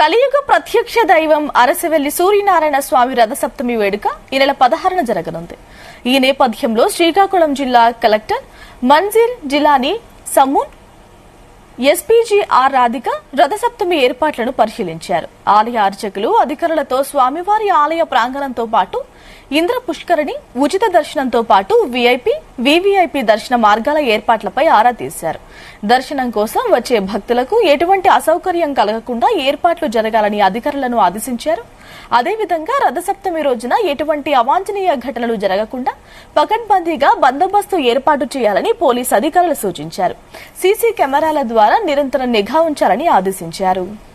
కలియుగ ప్రత్యక్ష దైవం అరసవెల్లి సూర్యనారాయణ స్వామి రథసప్తమి వేడుక ఈ నెల పదహారున జరగనుంది ఈ నేపథ్యంలో శ్రీకాకుళం జిల్లా collector Manzir Jilani Samoon SPG R Radhika Rathasaptami ఏర్పాట్లను పరిశీలించారు ఆలయ అర్చకులు అధికారులతో స్వామివారి ఆలయ ప్రాంగణంతో పాటు ఇంద్ర పుష్కరిణి ఉచిత దర్శనంతో పాటు వీఐపీ వీవీఐపీ దర్శన మార్గాల ఏర్పాట్లపై ఆరా తీశారు దర్శనం కోసం వచ్చే భక్తులకు ఎటువంటి అసౌకర్యం కలగకుండా ఏర్పాట్లు జరగాలని అధికారులను ఆదేశించారు అదేవిధంగా రథసప్తమి రోజున ఎటువంటి అవాంఛనీయ ఘటనలు జరగకుండా పకడ్బందీగా బందోబస్తు ఏర్పాటు చేయాలని పోలీసు అధికారులు సూచించారు సీసీ కెమెరాల ద్వారా నిరంతరం నిఘా ఉంచాలని ఆదేశించారు